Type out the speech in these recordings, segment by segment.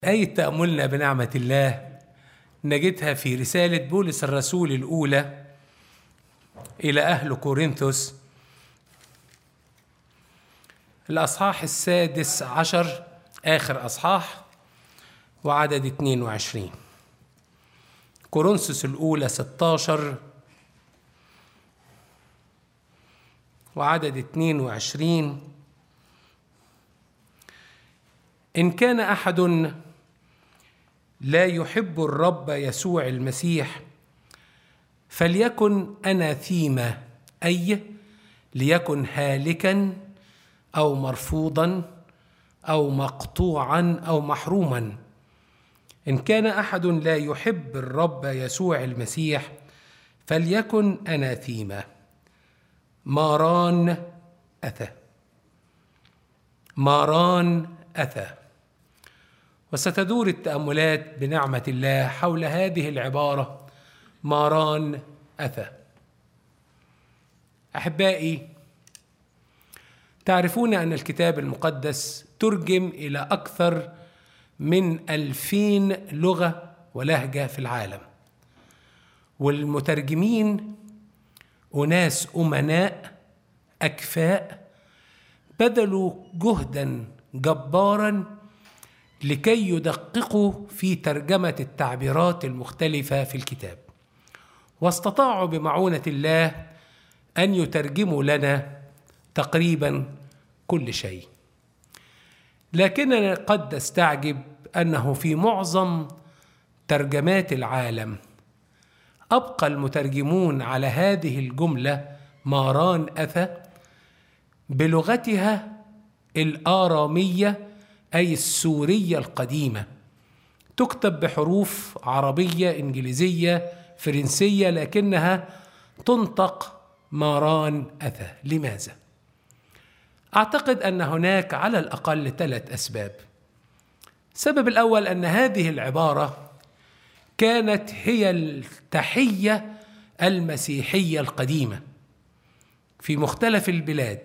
آية تأملنا بنعمة الله نجدها في رسالة بولس الرسول الأولى إلى أهل كورنثوس الأصحاح السادس عشر آخر أصحاح وعدد 22 كورنثوس الأولى 16 وعدد 22 إن كان أحد لا يحب الرب يسوع المسيح فليكن أناثيما أي ليكن هالكا أو مرفوضا أو مقطوعا أو محروما إن كان أحد لا يحب الرب يسوع المسيح فليكن أناثيما ماران أثى ماران أثى وستدور التأملات بنعمة الله حول هذه العبارة ماران أثى أحبائي تعرفون أن الكتاب المقدس ترجم إلى أكثر من ألفين لغة ولهجة في العالم والمترجمين أناس أمناء أكفاء بذلوا جهدا جبارا لكي يدققوا في ترجمة التعبيرات المختلفة في الكتاب واستطاعوا بمعونة الله أن يترجموا لنا تقريبا كل شيء لكننا قد نستعجب أنه في معظم ترجمات العالم أبقى المترجمون على هذه الجملة ماران أثى بلغتها الآرامية أي السورية القديمة تكتب بحروف عربية إنجليزية فرنسية لكنها تنطق ماران أثى لماذا؟ أعتقد أن هناك على الأقل ثلاث أسباب السبب الأول أن هذه العبارة كانت هي التحية المسيحية القديمة في مختلف البلاد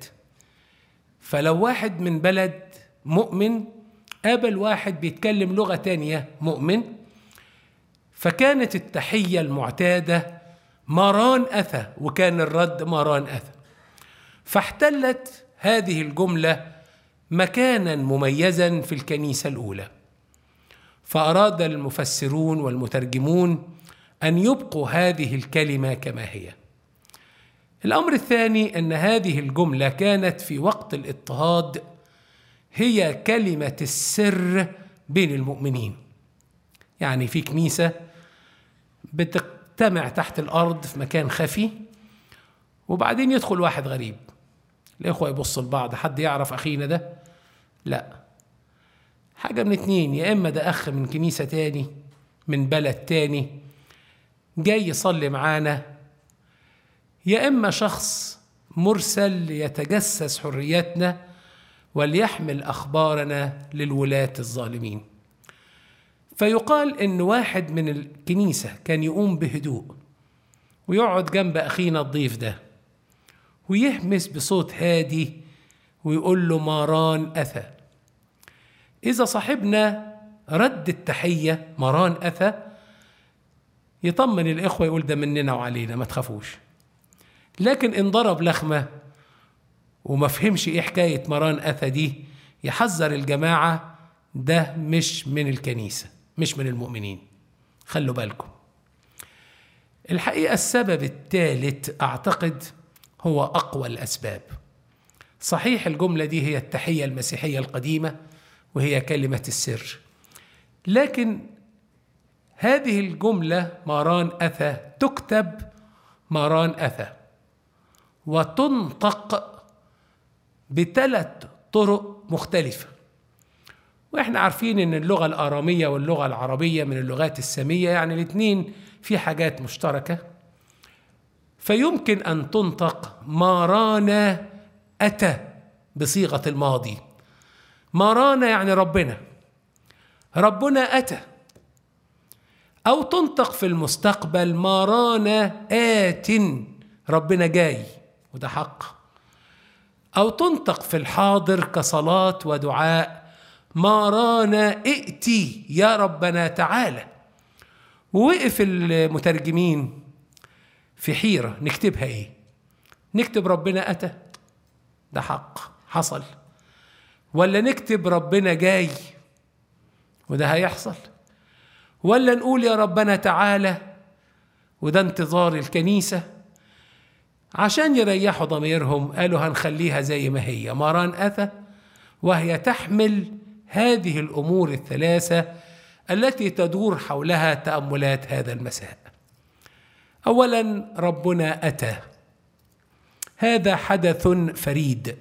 فلو واحد من بلد مؤمن قابل واحد بيتكلم لغة تانية مؤمن فكانت التحية المعتادة ماران أثى وكان الرد ماران أثى فاحتلت هذه الجملة مكانا مميزا في الكنيسة الأولى فأراد المفسرون والمترجمون أن يبقوا هذه الكلمة كما هي الأمر الثاني أن هذه الجملة كانت في وقت الاضطهاد هي كلمة السر بين المؤمنين يعني في كنيسة بتجتمع تحت الأرض في مكان خفي وبعدين يدخل واحد غريب الإخوة يبصوا لبعض حد يعرف أخينا ده لا حاجة من اتنين يا إما ده أخ من كنيسة تاني من بلد تاني جاي يصلي معانا يا إما شخص مرسل يتجسس حريتنا وليحمل أخبارنا للولاة الظالمين فيقال إن واحد من الكنيسة كان يقوم بهدوء ويقعد جنب أخينا الضيف ده ويهمس بصوت هادي ويقول له ماران أثى إذا صاحبنا رد التحية ماران أثى يطمن الإخوة يقول ده مننا وعلينا ما تخافوش لكن إن ضرب لخمة وما فهمش إيه حكاية مران أثى دي يحذر الجماعة ده مش من الكنيسة مش من المؤمنين خلوا بالكم الحقيقة السبب الثالث أعتقد هو أقوى الأسباب صحيح الجملة دي هي التحية المسيحية القديمة وهي كلمة السر لكن هذه الجملة ماران أثى تكتب ماران أثى وتنطق بثلاث طرق مختلفة واحنا عارفين ان اللغة الآرامية واللغة العربية من اللغات السامية يعني الاثنين في حاجات مشتركة فيمكن أن تنطق مارانا أتى بصيغة الماضي مارانا يعني ربنا ربنا أتى أو تنطق في المستقبل مارانا آت ربنا جاي وده حق أو تنطق في الحاضر كصلاة ودعاء ما رانا ائتي يا ربنا تعالى ووقف المترجمين في حيرة نكتبها ايه نكتب ربنا أتى ده حق حصل ولا نكتب ربنا جاي وده هيحصل ولا نقول يا ربنا تعالى وده انتظار الكنيسة عشان يريحوا ضميرهم قالوا هنخليها زي ما هي مران أتى وهي تحمل هذه الأمور الثلاثة التي تدور حولها تأملات هذا المساء أولا ربنا أتى هذا حدث فريد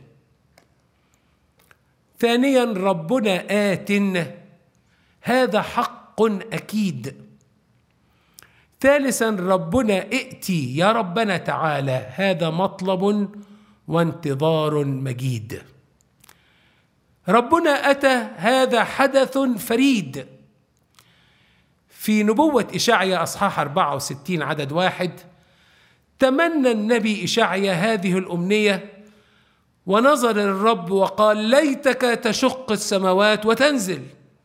ثانيا ربنا آت هذا حق أكيد ثالثا ربنا ائتي يا ربنا تعالى هذا مطلب وانتظار مجيد ربنا اتى هذا حدث فريد في نبوة إشعيا أصحاح 64 عدد واحد تمنى النبي إشعيا هذه الأمنية ونظر الرب وقال ليتك تشق السماوات وتنزل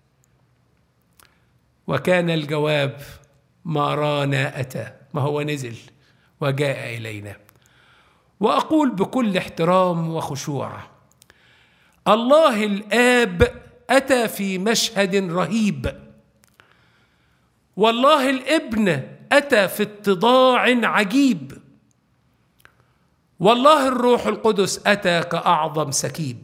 وكان الجواب ما رانا أتى ما هو نزل وجاء إلينا وأقول بكل احترام وخشوع الله الآب أتى في مشهد رهيب والله الابن أتى في اتضاع عجيب والله الروح القدس أتى كأعظم سكيب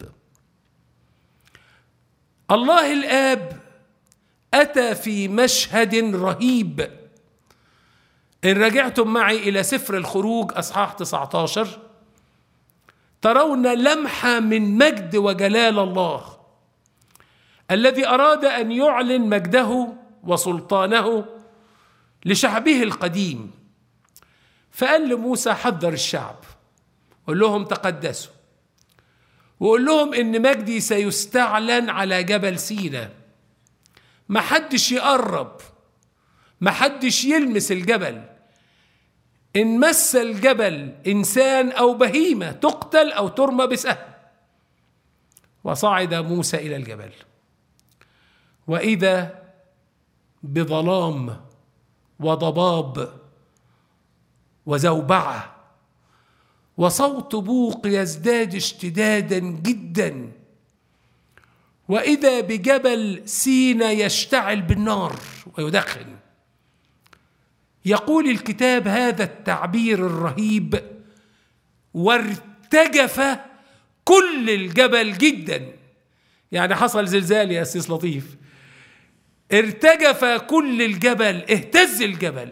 الله الآب أتى في مشهد رهيب إن رجعتم معي إلى سفر الخروج أصحاح 19 ترون لمحة من مجد وجلال الله الذي أراد أن يعلن مجده وسلطانه لشعبه القديم فقال لموسى حذر الشعب قل لهم تقدسوا وقول لهم ان مجدي سيستعلن على جبل سينا ما حدش يقرب ما حدش يلمس الجبل إن مس الجبل إنسان أو بهيمة تقتل أو ترمى بسهم وصعد موسى إلى الجبل وإذا بظلام وضباب وزوبعة وصوت بوق يزداد اشتدادا جدا وإذا بجبل سينا يشتعل بالنار ويدخن يقول الكتاب هذا التعبير الرهيب وارتجف كل الجبل جدا يعني حصل زلزال يا أسيس لطيف ارتجف كل الجبل اهتز الجبل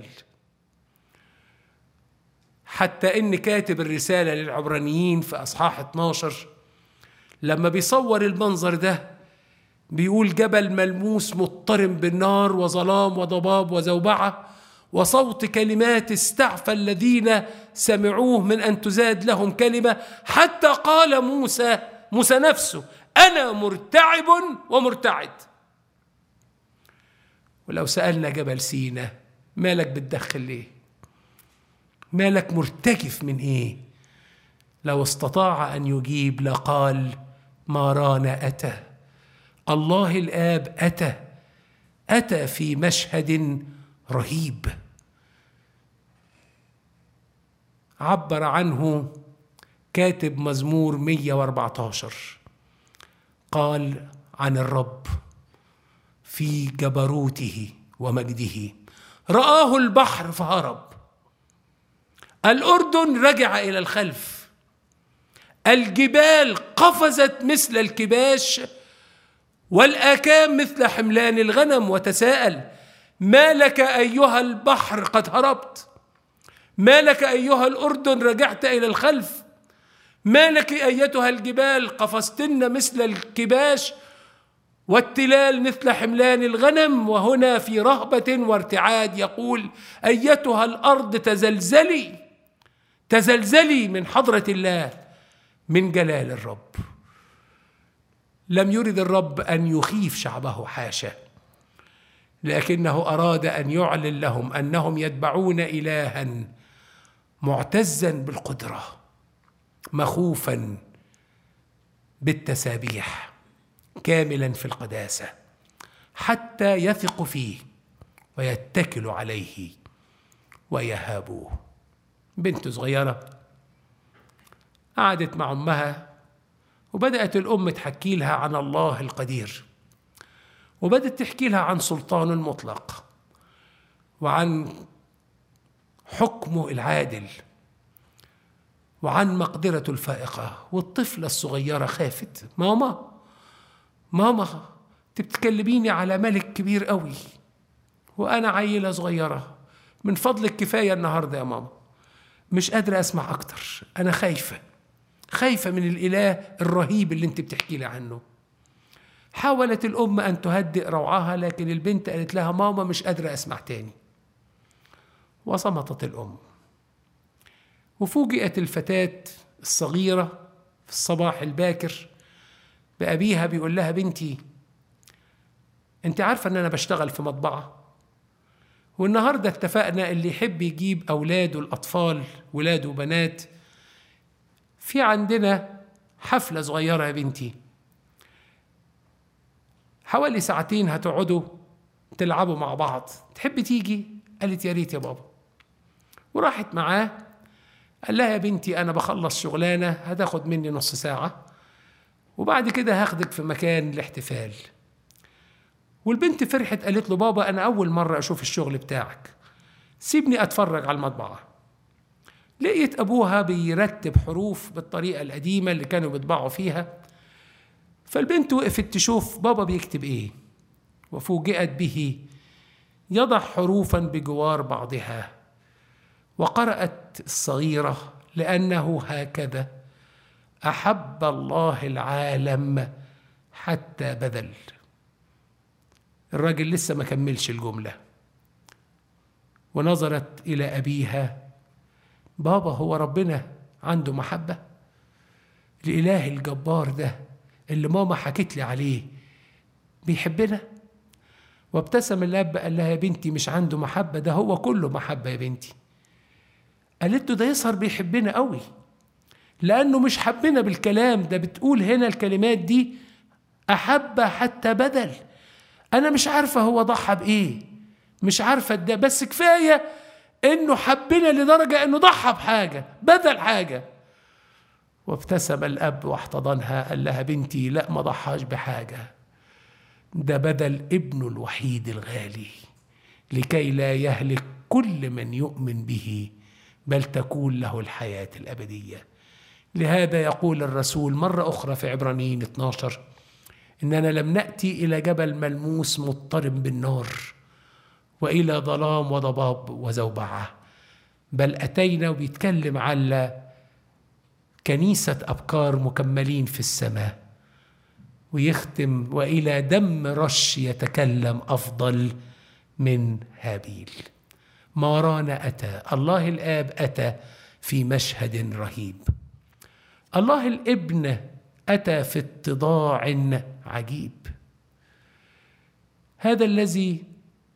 حتى ان كاتب الرساله للعبرانيين في اصحاح 12 لما بيصور المنظر ده بيقول جبل ملموس مضطرم بالنار وظلام وضباب وزوبعه وصوت كلمات استعفى الذين سمعوه من ان تزاد لهم كلمه حتى قال موسى موسى نفسه انا مرتعب ومرتعد ولو سالنا جبل سينا مالك بتدخل ليه مالك مرتجف من ايه لو استطاع ان يجيب لقال ما رانا اتى الله الاب اتى اتى في مشهد رهيب عبر عنه كاتب مزمور 114 قال عن الرب في جبروته ومجده رآه البحر فهرب الأردن رجع إلى الخلف الجبال قفزت مثل الكباش والآكام مثل حملان الغنم وتساءل ما لك أيها البحر قد هربت ما لك أيها الأردن رجعت إلى الخلف ما لك أيتها الجبال قفزتن مثل الكباش والتلال مثل حملان الغنم وهنا في رهبة وارتعاد يقول أيتها الأرض تزلزلي تزلزلي من حضرة الله من جلال الرب لم يرد الرب أن يخيف شعبه حاشا لكنه أراد أن يعلن لهم أنهم يتبعون إلها معتزا بالقدرة مخوفا بالتسابيح كاملا في القداسة حتى يثق فيه ويتكل عليه ويهابوه بنت صغيرة قعدت مع أمها وبدأت الأم تحكي لها عن الله القدير وبدأت تحكي لها عن سلطانه المطلق وعن حكمه العادل وعن مقدرته الفائقة والطفلة الصغيرة خافت ماما ماما تبتكلميني على ملك كبير قوي وأنا عيلة صغيرة من فضلك كفاية النهاردة يا ماما مش قادرة أسمع أكتر أنا خايفة خايفة من الإله الرهيب اللي أنت بتحكي لي عنه حاولت الأم أن تهدئ روعها لكن البنت قالت لها ماما مش قادرة أسمع تاني وصمتت الأم وفوجئت الفتاة الصغيرة في الصباح الباكر بأبيها بيقول لها بنتي أنت عارفة أن أنا بشتغل في مطبعة والنهاردة اتفقنا اللي يحب يجيب أولاده الأطفال ولاده وبنات في عندنا حفلة صغيرة يا بنتي حوالي ساعتين هتقعدوا تلعبوا مع بعض تحب تيجي قالت يا ريت يا بابا وراحت معاه قال لها يا بنتي انا بخلص شغلانه هتاخد مني نص ساعه وبعد كده هاخدك في مكان الاحتفال والبنت فرحت قالت له بابا انا اول مره اشوف الشغل بتاعك سيبني اتفرج على المطبعه لقيت ابوها بيرتب حروف بالطريقه القديمه اللي كانوا بيطبعوا فيها فالبنت وقفت تشوف بابا بيكتب ايه وفوجئت به يضع حروفا بجوار بعضها وقرأت الصغيرة لأنه هكذا أحب الله العالم حتى بذل الراجل لسه ما كملش الجملة ونظرت إلى أبيها بابا هو ربنا عنده محبة الإله الجبار ده اللي ماما حكت لي عليه بيحبنا وابتسم الأب قال لها يا بنتي مش عنده محبة ده هو كله محبة يا بنتي قالت له ده يسهر بيحبنا قوي لأنه مش حبنا بالكلام ده بتقول هنا الكلمات دي أحب حتى بدل أنا مش عارفة هو ضحى بإيه مش عارفة ده بس كفاية إنه حبنا لدرجة إنه ضحى بحاجة بدل حاجة وابتسم الأب واحتضنها قال لها بنتي لا ما ضحاش بحاجة ده بدل ابنه الوحيد الغالي لكي لا يهلك كل من يؤمن به بل تكون له الحياة الأبدية لهذا يقول الرسول مرة أخرى في عبرانيين 12 إننا لم نأتي إلى جبل ملموس مضطرب بالنار وإلى ظلام وضباب وزوبعة بل أتينا وبيتكلم على كنيسة أبكار مكملين في السماء ويختم وإلى دم رش يتكلم أفضل من هابيل ما ورانا أتى الله الآب أتى في مشهد رهيب الله الابن أتى في اتضاع عجيب هذا الذي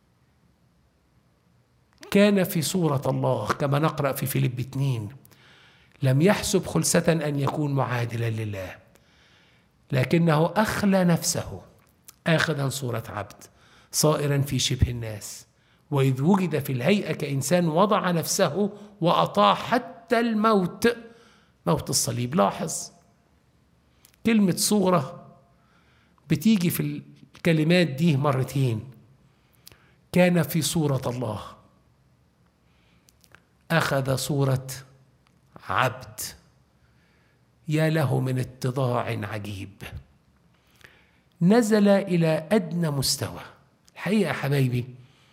كان في صورة الله كما نقرأ في فيليب 2 لم يحسب خلسة أن يكون معادلا لله لكنه أخلى نفسه آخذا صورة عبد صائرا في شبه الناس وإذ وجد في الهيئة كإنسان وضع نفسه وأطاع حتى الموت موت الصليب لاحظ كلمة صورة بتيجي في الكلمات دي مرتين كان في صورة الله أخذ صورة عبد يا له من اتضاع عجيب نزل إلى أدنى مستوى الحقيقة حبايبي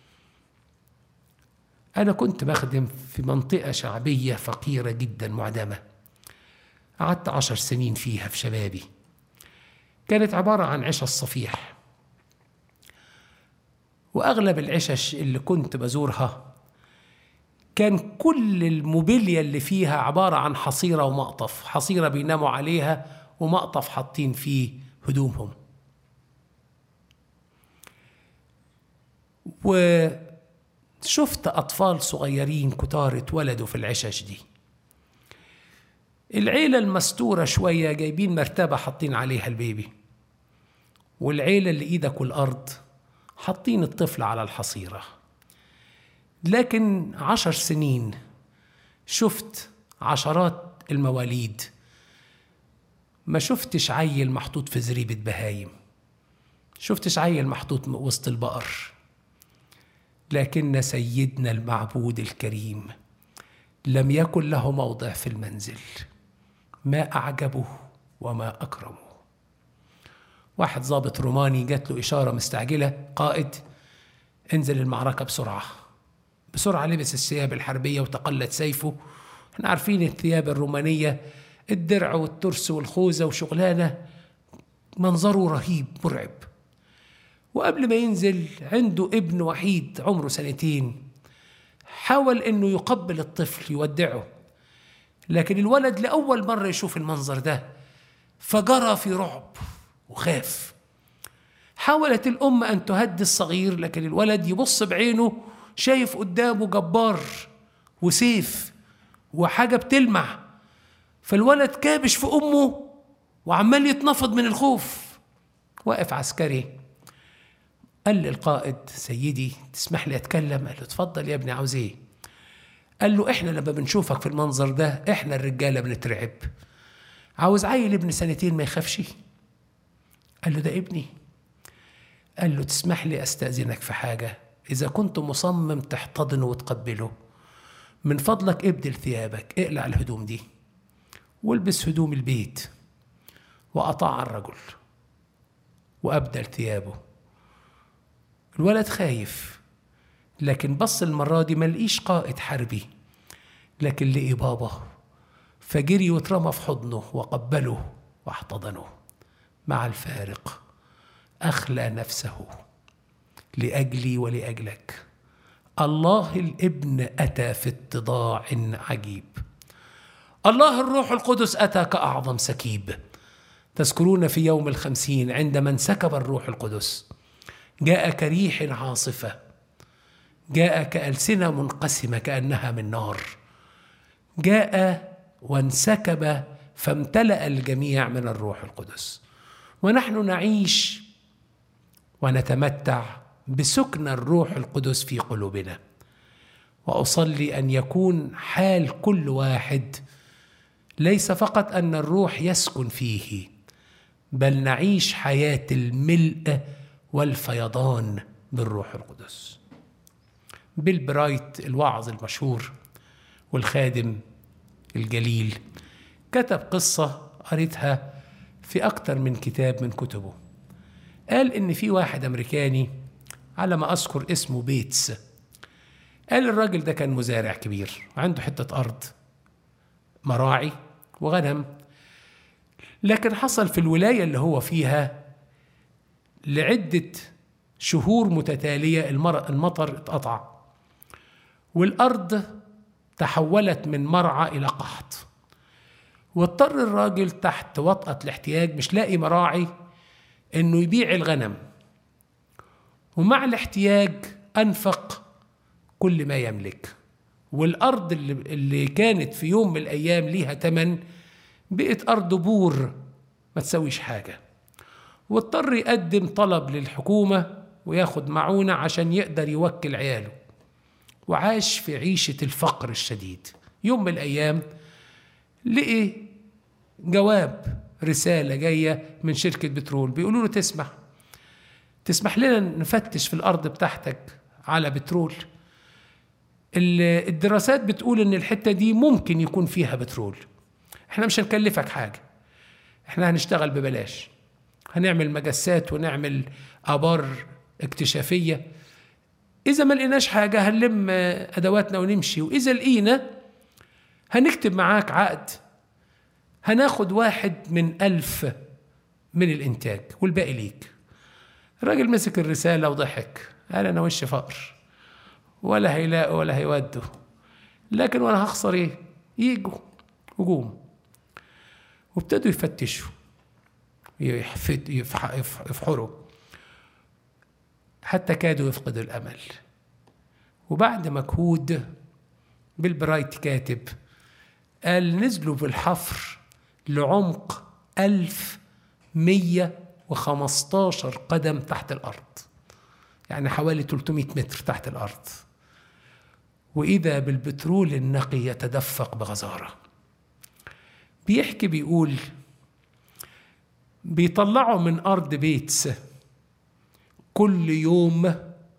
أنا كنت بخدم في منطقة شعبية فقيرة جدا معدمة قعدت عشر سنين فيها في شبابي كانت عبارة عن عشا الصفيح وأغلب العشش اللي كنت بزورها كان كل الموبيليا اللي فيها عبارة عن حصيرة ومقطف حصيرة بيناموا عليها ومقطف حاطين فيه هدومهم وشفت أطفال صغيرين كتار اتولدوا في العشش دي العيلة المستورة شوية جايبين مرتبة حاطين عليها البيبي والعيلة اللي إيدك والأرض حاطين الطفل على الحصيرة لكن عشر سنين شفت عشرات المواليد ما شفتش عيل محطوط في زريبة بهايم شفتش عيل محطوط وسط البقر لكن سيدنا المعبود الكريم لم يكن له موضع في المنزل ما أعجبه وما أكرمه واحد ضابط روماني جات له إشارة مستعجلة قائد انزل المعركة بسرعة بسرعة لبس الثياب الحربية وتقلد سيفه احنا عارفين الثياب الرومانية الدرع والترس والخوذة وشغلانة منظره رهيب مرعب وقبل ما ينزل عنده ابن وحيد عمره سنتين حاول انه يقبل الطفل يودعه لكن الولد لاول مره يشوف المنظر ده فجرى في رعب وخاف حاولت الام ان تهدي الصغير لكن الولد يبص بعينه شايف قدامه جبار وسيف وحاجه بتلمع فالولد كابش في امه وعمال يتنفض من الخوف واقف عسكري قال للقائد سيدي تسمح لي اتكلم قال له اتفضل يا ابني عاوز ايه قال له احنا لما بنشوفك في المنظر ده احنا الرجاله بنترعب عاوز عيل ابن سنتين ما يخافش قال له ده ابني قال له تسمح لي استاذنك في حاجه اذا كنت مصمم تحتضنه وتقبله من فضلك ابدل ثيابك اقلع الهدوم دي والبس هدوم البيت واطاع الرجل وابدل ثيابه الولد خايف لكن بص المرة دي ملقيش قائد حربي لكن لقي بابا فجري واترمى في حضنه وقبله واحتضنه مع الفارق أخلى نفسه لأجلي ولأجلك الله الابن أتى في اتضاع عجيب الله الروح القدس أتى كأعظم سكيب تذكرون في يوم الخمسين عندما انسكب الروح القدس جاء كريح عاصفة جاء كألسنة منقسمة كأنها من نار جاء وانسكب فامتلأ الجميع من الروح القدس ونحن نعيش ونتمتع بسكن الروح القدس في قلوبنا واصلي ان يكون حال كل واحد ليس فقط ان الروح يسكن فيه بل نعيش حياه الملء والفيضان بالروح القدس بيل برايت الوعظ المشهور والخادم الجليل كتب قصة قريتها في أكتر من كتاب من كتبه قال إن في واحد أمريكاني على ما أذكر اسمه بيتس قال الراجل ده كان مزارع كبير عنده حتة أرض مراعي وغنم لكن حصل في الولاية اللي هو فيها لعدة شهور متتالية المطر اتقطع والأرض تحولت من مرعى إلى قحط واضطر الراجل تحت وطأة الاحتياج مش لاقي مراعي إنه يبيع الغنم ومع الاحتياج أنفق كل ما يملك والأرض اللي, اللي كانت في يوم من الأيام ليها تمن بقت أرض بور ما تسويش حاجة واضطر يقدم طلب للحكومة وياخد معونة عشان يقدر يوكل عياله وعاش في عيشة الفقر الشديد يوم من الأيام لقي جواب رسالة جاية من شركة بترول بيقولوا له تسمح تسمح لنا نفتش في الأرض بتاعتك على بترول الدراسات بتقول ان الحتة دي ممكن يكون فيها بترول احنا مش هنكلفك حاجة احنا هنشتغل ببلاش هنعمل مجسات ونعمل آبار اكتشافية إذا ما لقيناش حاجة هنلم أدواتنا ونمشي وإذا لقينا هنكتب معاك عقد هناخد واحد من ألف من الإنتاج والباقي ليك الراجل مسك الرسالة وضحك قال أنا وش فقر ولا هيلاقوا ولا هيودوا لكن وأنا هخسر إيه؟ يجوا هجوم وابتدوا يفتشوا يفحروا حتى كادوا يفقدوا الأمل وبعد مجهود بالبرايت كاتب قال نزلوا بالحفر لعمق ألف مية وخمستاشر قدم تحت الأرض يعني حوالي 300 متر تحت الأرض وإذا بالبترول النقي يتدفق بغزارة بيحكي بيقول بيطلعوا من أرض بيتس كل يوم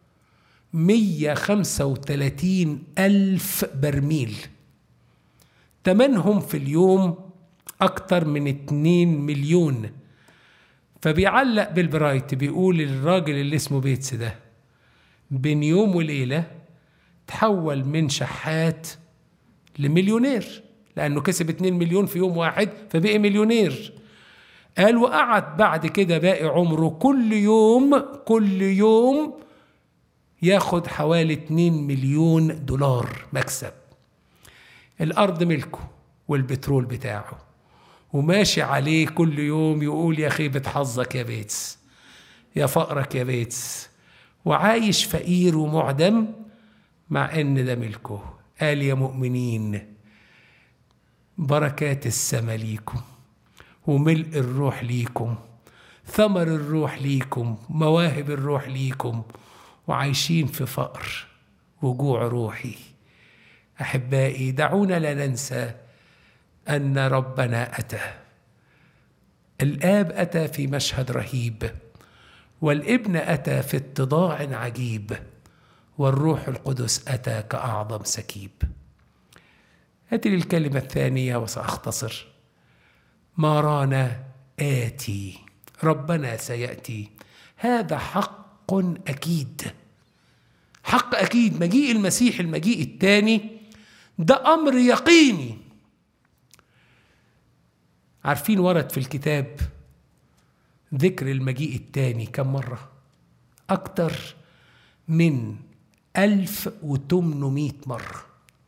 135 ألف برميل تمنهم في اليوم أكتر من 2 مليون فبيعلق بالبرايت بيقول الراجل اللي اسمه بيتس ده بين يوم وليلة تحول من شحات لمليونير لأنه كسب 2 مليون في يوم واحد فبقي مليونير قال وقعد بعد كده باقي عمره كل يوم كل يوم ياخد حوالي 2 مليون دولار مكسب الأرض ملكه والبترول بتاعه وماشي عليه كل يوم يقول يا خيبة حظك يا بيتس يا فقرك يا بيتس وعايش فقير ومعدم مع ان ده ملكه قال يا مؤمنين بركات السما ليكم وملء الروح ليكم ثمر الروح ليكم مواهب الروح ليكم وعايشين في فقر وجوع روحي احبائي دعونا لا ننسى ان ربنا اتى الاب اتى في مشهد رهيب والابن اتى في اتضاع عجيب والروح القدس اتى كاعظم سكيب هاتي الكلمه الثانيه وساختصر ما رانا اتي ربنا سياتي هذا حق اكيد حق اكيد مجيء المسيح المجيء الثاني ده امر يقيني عارفين ورد في الكتاب ذكر المجيء الثاني كم مرة؟ أكتر من 1800 مرة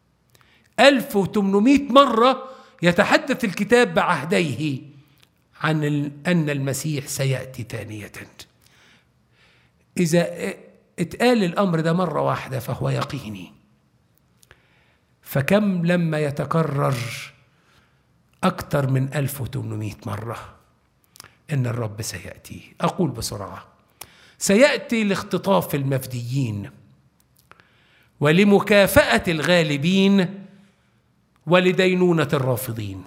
1800 مرة يتحدث الكتاب بعهديه عن أن المسيح سيأتي ثانية إذا اتقال الأمر ده مرة واحدة فهو يقيني فكم لما يتكرر أكثر من 1800 مرة إن الرب سيأتي أقول بسرعة سيأتي لاختطاف المفديين ولمكافأة الغالبين ولدينونة الرافضين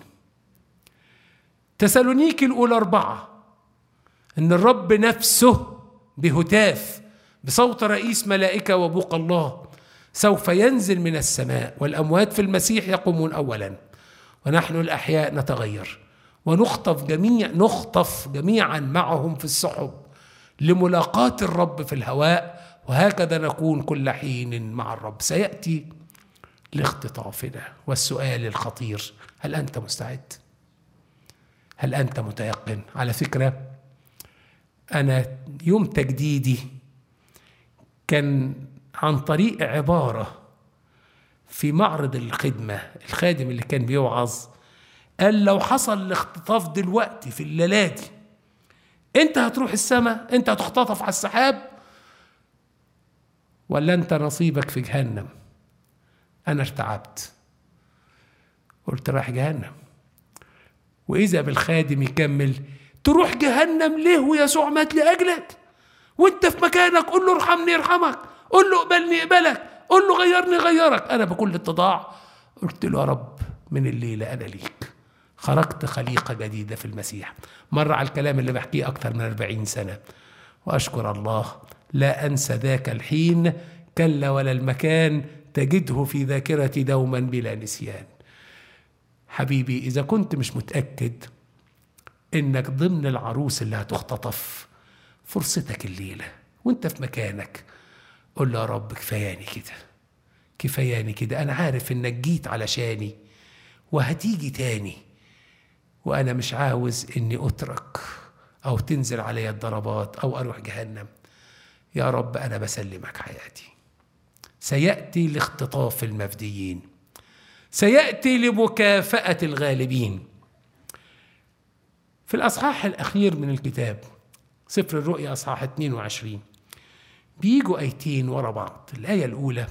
تسالونيك الأولى أربعة إن الرب نفسه بهتاف بصوت رئيس ملائكة وبوق الله سوف ينزل من السماء والأموات في المسيح يقومون أولاً ونحن الأحياء نتغير ونخطف جميع نخطف جميعا معهم في السحب لملاقاة الرب في الهواء وهكذا نكون كل حين مع الرب سيأتي لاختطافنا والسؤال الخطير هل أنت مستعد؟ هل أنت متيقن؟ على فكرة أنا يوم تجديدي كان عن طريق عبارة في معرض الخدمة الخادم اللي كان بيوعظ قال لو حصل الاختطاف دلوقتي في الليلة دي انت هتروح السماء انت هتختطف على السحاب ولا انت نصيبك في جهنم انا ارتعبت قلت رايح جهنم واذا بالخادم يكمل تروح جهنم ليه ويسوع مات لاجلك وانت في مكانك قول له ارحمني يرحمك قول له اقبلني يقبلك قول له غيرني غيرك انا بكل اتضاع قلت له يا رب من الليله انا ليك خرجت خليقه جديده في المسيح مر على الكلام اللي بحكيه اكثر من أربعين سنه واشكر الله لا انسى ذاك الحين كلا ولا المكان تجده في ذاكرتي دوما بلا نسيان حبيبي اذا كنت مش متاكد انك ضمن العروس اللي هتختطف فرصتك الليله وانت في مكانك قول له يا رب كفاياني كده كفاياني كده انا عارف انك جيت علشاني وهتيجي تاني وانا مش عاوز اني اترك او تنزل علي الضربات او اروح جهنم يا رب انا بسلمك حياتي سياتي لاختطاف المفديين سياتي لمكافاه الغالبين في الاصحاح الاخير من الكتاب سفر الرؤيا اصحاح 22 بيجوا ايتين ورا بعض الايه الاولى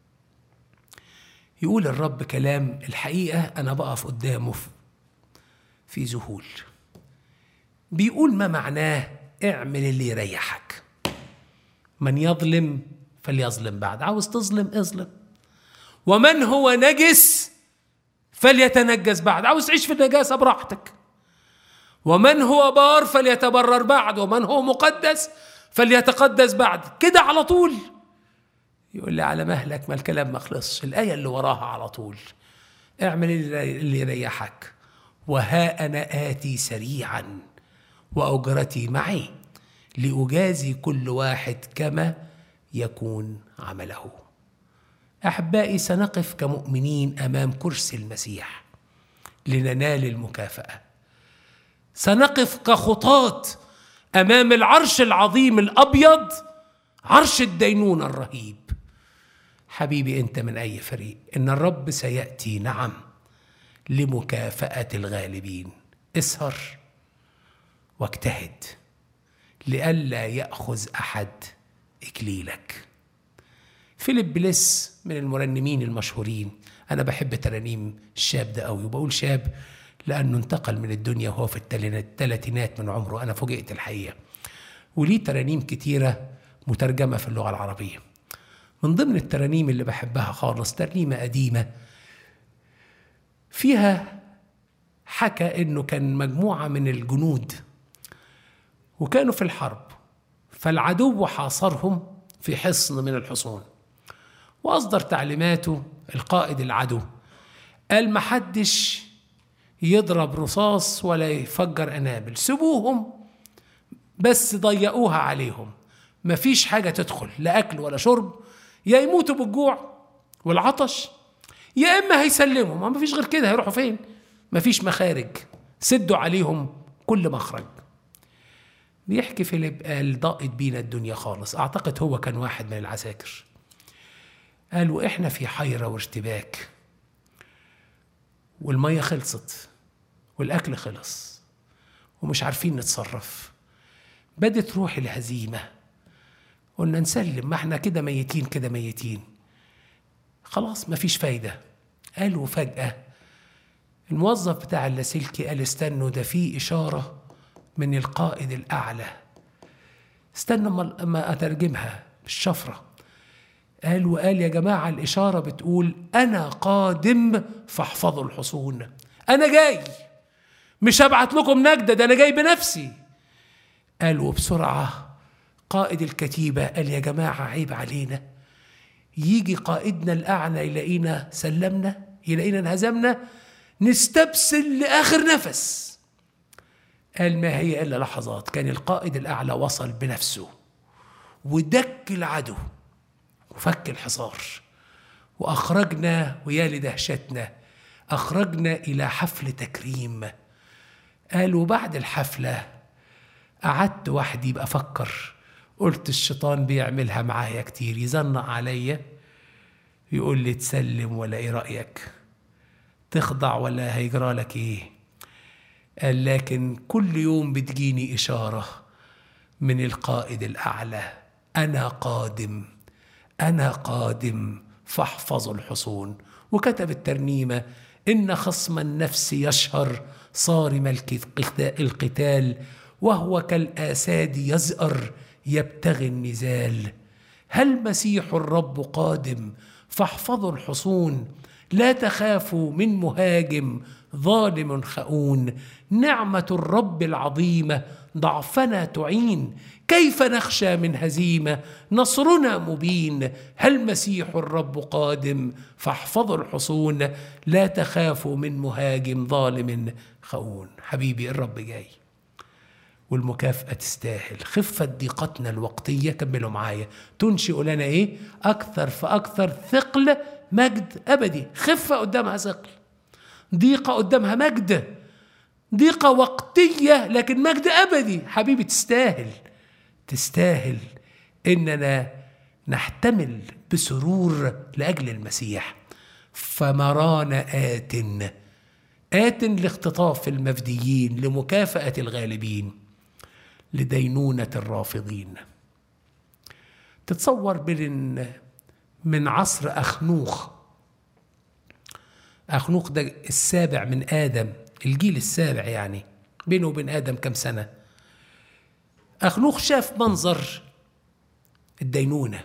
يقول الرب كلام الحقيقه انا بقف قدامه في ذهول بيقول ما معناه اعمل اللي يريحك من يظلم فليظلم بعد عاوز تظلم اظلم ومن هو نجس فليتنجس بعد عاوز تعيش في النجاسة براحتك ومن هو بار فليتبرر بعد ومن هو مقدس فليتقدس بعد كده على طول يقول لي على مهلك ما الكلام ما خلصش الآية اللي وراها على طول اعمل اللي يريحك وها أنا آتي سريعا وأجرتي معي لأجازي كل واحد كما يكون عمله احبائي سنقف كمؤمنين امام كرسي المسيح لننال المكافاه سنقف كخطاة امام العرش العظيم الابيض عرش الدينونه الرهيب حبيبي انت من اي فريق ان الرب سياتي نعم لمكافاه الغالبين اسهر واجتهد لئلا ياخذ احد اكليلك فيليب بليس من المرنمين المشهورين انا بحب ترانيم الشاب ده قوي وبقول شاب لانه انتقل من الدنيا وهو في الثلاثينات من عمره انا فوجئت الحقيقه وليه ترانيم كتيره مترجمه في اللغه العربيه من ضمن الترانيم اللي بحبها خالص ترنيمه قديمه فيها حكى انه كان مجموعه من الجنود وكانوا في الحرب فالعدو حاصرهم في حصن من الحصون واصدر تعليماته القائد العدو قال محدش يضرب رصاص ولا يفجر انابل سيبوهم بس ضيقوها عليهم مفيش حاجة تدخل لا أكل ولا شرب يا يموتوا بالجوع والعطش يا إما هيسلموا ما مفيش غير كده هيروحوا فين مفيش مخارج سدوا عليهم كل مخرج بيحكي فيليب قال ضاقت بينا الدنيا خالص أعتقد هو كان واحد من العساكر قال وإحنا في حيرة وارتباك والمية خلصت والأكل خلص ومش عارفين نتصرف بدت روح الهزيمة قلنا نسلم ما احنا كده ميتين كده ميتين خلاص مفيش فايدة قالوا فجأة الموظف بتاع اللاسلكي قال استنوا ده في إشارة من القائد الأعلى استنوا ما أترجمها بالشفرة قال وقال يا جماعة الإشارة بتقول أنا قادم فاحفظوا الحصون أنا جاي مش هبعت لكم نجدة ده أنا جاي بنفسي قال وبسرعة قائد الكتيبة قال يا جماعة عيب علينا يجي قائدنا الأعلى يلاقينا سلمنا يلاقينا انهزمنا نستبسل لآخر نفس قال ما هي إلا لحظات كان القائد الأعلى وصل بنفسه ودك العدو وفك الحصار واخرجنا ويا لدهشتنا اخرجنا الى حفل تكريم قال وبعد الحفله قعدت وحدي بفكر قلت الشيطان بيعملها معايا كتير يزنق عليا يقول لي تسلم ولا ايه رايك تخضع ولا هيجرى لك ايه قال لكن كل يوم بتجيني اشاره من القائد الاعلى انا قادم أنا قادم فاحفظوا الحصون وكتب الترنيمة إن خصم النفس يشهر صارم القتال وهو كالآساد يزأر يبتغي النزال هل مسيح الرب قادم فاحفظوا الحصون لا تخافوا من مهاجم ظالم خؤون نعمة الرب العظيمة ضعفنا تعين كيف نخشى من هزيمه نصرنا مبين هل مسيح الرب قادم فاحفظوا الحصون لا تخافوا من مهاجم ظالم خؤون حبيبي الرب جاي والمكافأة تستاهل خفة ضيقتنا الوقتية كملوا معايا تنشئ لنا إيه أكثر فأكثر ثقل مجد أبدي خفة قدامها ثقل ضيقة قدامها مجد ضيقة وقتية لكن مجد أبدي حبيبي تستاهل تستاهل اننا نحتمل بسرور لاجل المسيح فمرانا آت آت لاختطاف المفديين لمكافأة الغالبين لدينونة الرافضين تتصور من من عصر أخنوخ أخنوخ ده السابع من آدم الجيل السابع يعني بينه وبين آدم كم سنة أخنوخ شاف منظر الدينونة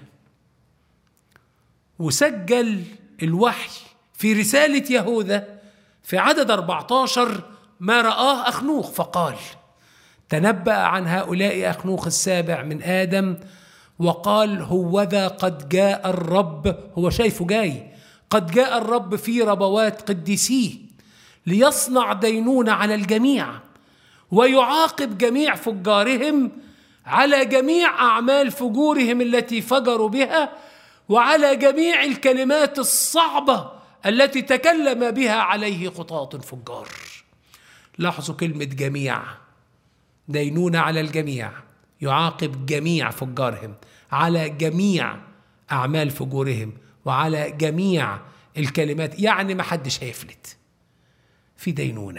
وسجل الوحي في رسالة يهوذا في عدد 14 ما رآه أخنوخ فقال تنبأ عن هؤلاء أخنوخ السابع من آدم وقال هوذا قد جاء الرب هو شايفه جاي قد جاء الرب في ربوات قديسيه ليصنع دينونة على الجميع ويعاقب جميع فجارهم على جميع أعمال فجورهم التي فجروا بها وعلى جميع الكلمات الصعبة التي تكلم بها عليه خطاة فجار لاحظوا كلمة جميع دينونة على الجميع يعاقب جميع فجارهم على جميع أعمال فجورهم وعلى جميع الكلمات يعني ما حدش هيفلت في دينونة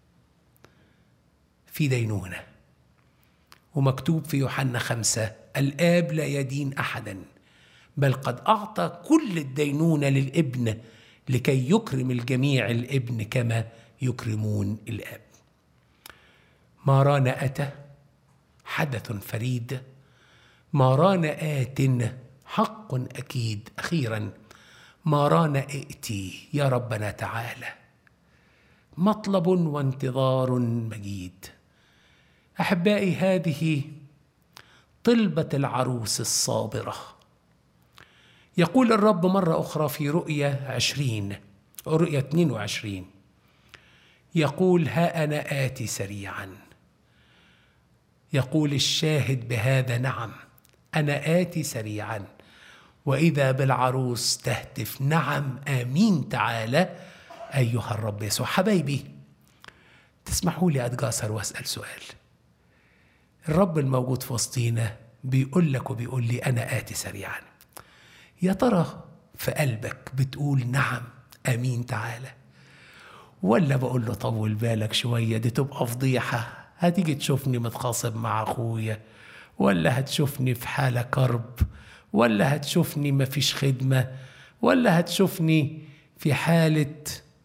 في دينونة ومكتوب في يوحنا خمسة الآب لا يدين أحدا بل قد أعطى كل الدينونة للابن لكي يكرم الجميع الابن كما يكرمون الآب ما رانا أتى حدث فريد ما رانا آت حق أكيد أخيرا ما رانا ائتي يا ربنا تعالى مطلب وانتظار مجيد احبائي هذه طلبه العروس الصابره يقول الرب مره اخرى في رؤيا عشرين رؤيا 22 يقول ها انا اتي سريعا يقول الشاهد بهذا نعم انا اتي سريعا واذا بالعروس تهتف نعم امين تعالى ايها الرب يسوع حبايبي تسمحوا لي اتجاسر واسال سؤال الرب الموجود في وسطينا بيقول لك وبيقول لي انا اتي سريعا يا ترى في قلبك بتقول نعم امين تعالى ولا بقول له طول بالك شويه دي تبقى فضيحه هتيجي تشوفني متخاصم مع اخويا ولا هتشوفني في حاله كرب ولا هتشوفني مفيش خدمه ولا هتشوفني في حاله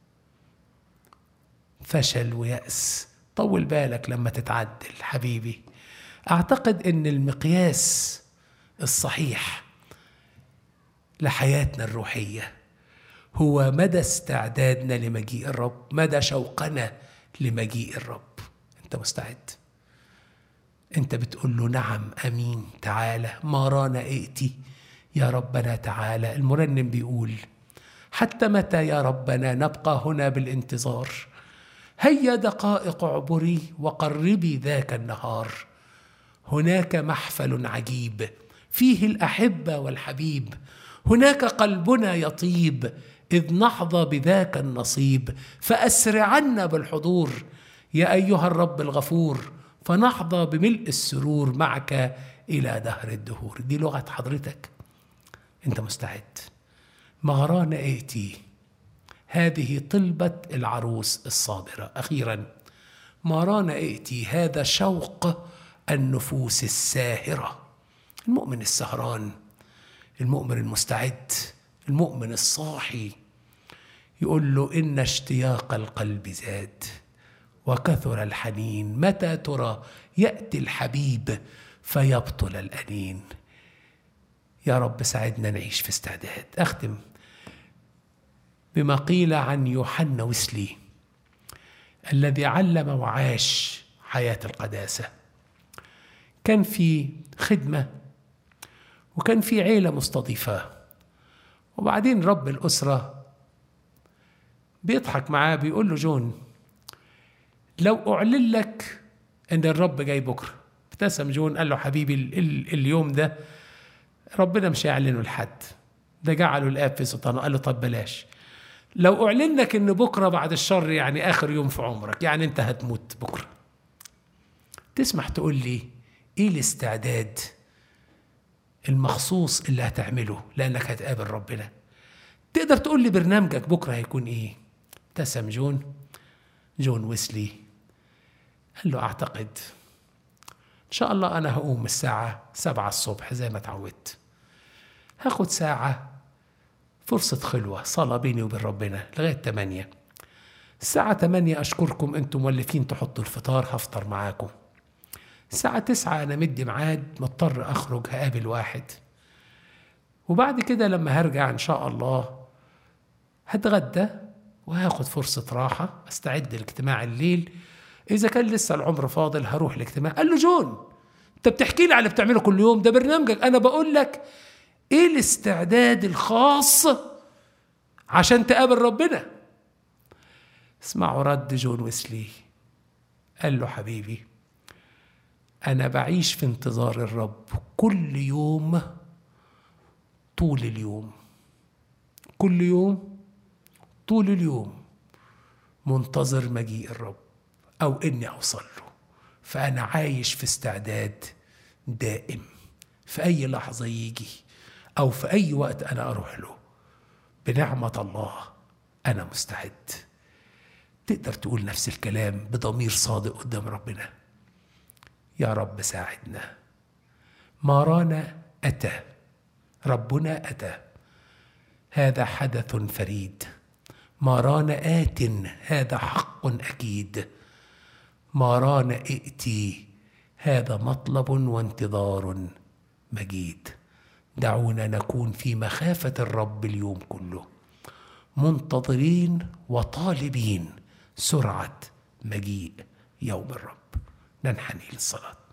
فشل ويأس طول بالك لما تتعدل حبيبي اعتقد ان المقياس الصحيح لحياتنا الروحيه هو مدى استعدادنا لمجيء الرب مدى شوقنا لمجيء الرب انت مستعد انت بتقول له نعم امين تعالى ما رانا ائتي يا ربنا تعالى المرنم بيقول حتى متى يا ربنا نبقى هنا بالانتظار هيا دقائق عبري وقربي ذاك النهار هناك محفل عجيب فيه الاحبه والحبيب هناك قلبنا يطيب اذ نحظى بذاك النصيب فاسرعنا بالحضور يا ايها الرب الغفور فنحظى بملء السرور معك الى دهر الدهور دي لغه حضرتك انت مستعد مهران ائتي هذه طلبه العروس الصابره اخيرا مهران ائتي هذا شوق النفوس الساهره المؤمن السهران المؤمن المستعد المؤمن الصاحي يقول له ان اشتياق القلب زاد وكثر الحنين متى ترى ياتي الحبيب فيبطل الانين يا رب ساعدنا نعيش في استعداد اختم بما قيل عن يوحنا وسلي الذي علم وعاش حياه القداسه كان في خدمه وكان في عيله مستضيفاه وبعدين رب الاسره بيضحك معاه بيقول له جون لو اعلن لك ان الرب جاي بكره ابتسم جون قال له حبيبي ال ال اليوم ده ربنا مش هيعلنه لحد ده جعله الاب في سلطانه قال له طب بلاش لو اعلن لك ان بكره بعد الشر يعني اخر يوم في عمرك يعني انت هتموت بكره تسمح تقول لي ايه الاستعداد المخصوص اللي هتعمله لانك هتقابل ربنا تقدر تقول لي برنامجك بكره هيكون ايه ابتسم جون جون ويسلي قال له اعتقد ان شاء الله انا هقوم الساعه سبعة الصبح زي ما اتعودت هاخد ساعه فرصة خلوة صلاة بيني وبين ربنا لغاية 8 الساعة 8 أشكركم أنتم مولفين تحطوا الفطار هفطر معاكم الساعة تسعة أنا مدي ميعاد مضطر أخرج هقابل واحد وبعد كده لما هرجع إن شاء الله هتغدى وهاخد فرصة راحة استعد لاجتماع الليل إذا كان لسه العمر فاضل هروح الاجتماع قال له جون أنت بتحكي لي على اللي بتعمله كل يوم ده برنامجك أنا بقول لك إيه الاستعداد الخاص عشان تقابل ربنا اسمعوا رد جون ويسلي قال له حبيبي أنا بعيش في انتظار الرب كل يوم طول اليوم كل يوم طول اليوم منتظر مجيء الرب أو إني أوصل له فأنا عايش في استعداد دائم في أي لحظة يجي أو في أي وقت أنا أروح له بنعمة الله أنا مستعد تقدر تقول نفس الكلام بضمير صادق قدام ربنا يا رب ساعدنا ما رانا أتى ربنا أتى هذا حدث فريد ما رانا آت هذا حق أكيد ما رانا ائتي هذا مطلب وانتظار مجيد دعونا نكون في مخافة الرب اليوم كله منتظرين وطالبين سرعة مجيء يوم الرب ننحني للصلاه